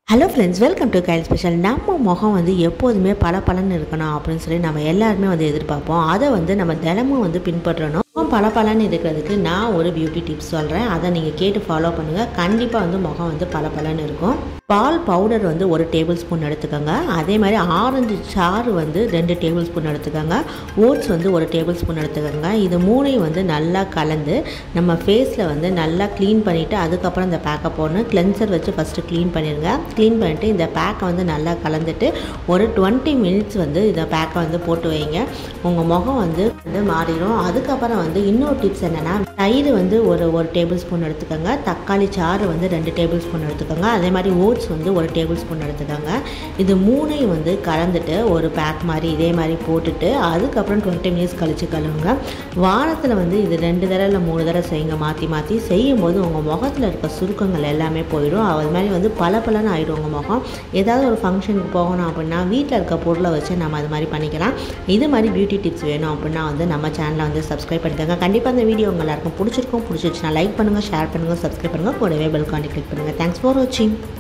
hello friends welcome to கைல் special நம்ம முகம் வந்து எப்போதுமே பல பலன்னு இருக்கணும் அப்படின்னு சொல்லி நம்ம எல்லாருமே வந்து எதிர்பார்ப்போம் அதை வந்து நம்ம தினமும் வந்து பின்பற்றணும் முகம் பல பலன்னு இருக்கிறதுக்கு நான் ஒரு பியூட்டி டிப்ஸ் சொல்கிறேன் அதை நீங்கள் கேட்டு ஃபாலோ பண்ணுங்கள் கண்டிப்பாக வந்து முகம் வந்து பல பலன்னு இருக்கும் பால் பவுடர் வந்து ஒரு டேபிள் ஸ்பூன் எடுத்துக்கோங்க அதே மாதிரி ஆரஞ்சு சாறு வந்து ரெண்டு டேபிள் ஸ்பூன் எடுத்துக்கோங்க ஓட்ஸ் வந்து ஒரு டேபிள் ஸ்பூன் எடுத்துக்கோங்க இது மூணையும் வந்து நல்லா கலந்து நம்ம ஃபேஸில் வந்து நல்லா க்ளீன் பண்ணிவிட்டு அதுக்கப்புறம் இந்த பேக்கை போடணும் கிளென்சர் வச்சு ஃபஸ்ட்டு க்ளீன் பண்ணிடுங்க க்ளீன் பண்ணிவிட்டு இந்த பேக்கை வந்து நல்லா கலந்துட்டு ஒரு டுவெண்ட்டி மினிட்ஸ் வந்து இந்த பேக்கை வந்து போட்டு வைங்க உங்கள் முகம் வந்து வந்து மாறிடும் அதுக்கப்புறம் வந்து இன்னொரு டிப்ஸ் என்னென்னா தயிர் வந்து ஒரு ஒரு டேபிள் ஸ்பூன் எடுத்துக்கோங்க தக்காளி சாறு வந்து ரெண்டு டேபிள் ஸ்பூன் எடுத்துக்கோங்க அதே மாதிரி ஓட்ஸ் வந்து ஒரு டேபிள் ஸ்பூன் எடுத்துக்கோங்க இது மூணையும் வந்து கலந்துட்டு ஒரு பேக் மாதிரி இதே மாதிரி போட்டுட்டு அதுக்கப்புறம் டுவெண்ட்டி மினிட்ஸ் கழித்து கழுவுங்க வாரத்தில் வந்து இது ரெண்டு தடவை இல்லை மூணு தடவை செய்யுங்க மாற்றி மாற்றி செய்யும்போது உங்கள் முகத்தில் இருக்க சுருக்கங்கள் எல்லாமே போயிடும் அது மாதிரி வந்து பல பலன்னு ஆகிடும் உங்கள் முகம் ஏதாவது ஒரு ஃபங்க்ஷனுக்கு போகணும் அப்படின்னா வீட்டில் இருக்க பொருளை வச்சு நம்ம அது மாதிரி பண்ணிக்கலாம் இது மாதிரி பியூட்டி டிப்ஸ் வேணும் அப்படின்னா வந்து நம்ம சேனலை வந்து சப்ஸ்கிரைப் பண்ணிக்கோங்க கண்டிப்பாக இந்த வீடியோ உங்க எல்லாருக்கும் பிடிச்சிருக்கும் பிடிச்சிருச்சுன்னா லைக் பண்ணுங்கள் ஷேர் பண்ணுங்கள் சப்ஸ்கிரைப் பண்ணுங்கள் கூடவே பெல் காண்டி கிளிக் பண்ணுங்கள் தேங்க்ஸ் ஃபார் வாட்சிங்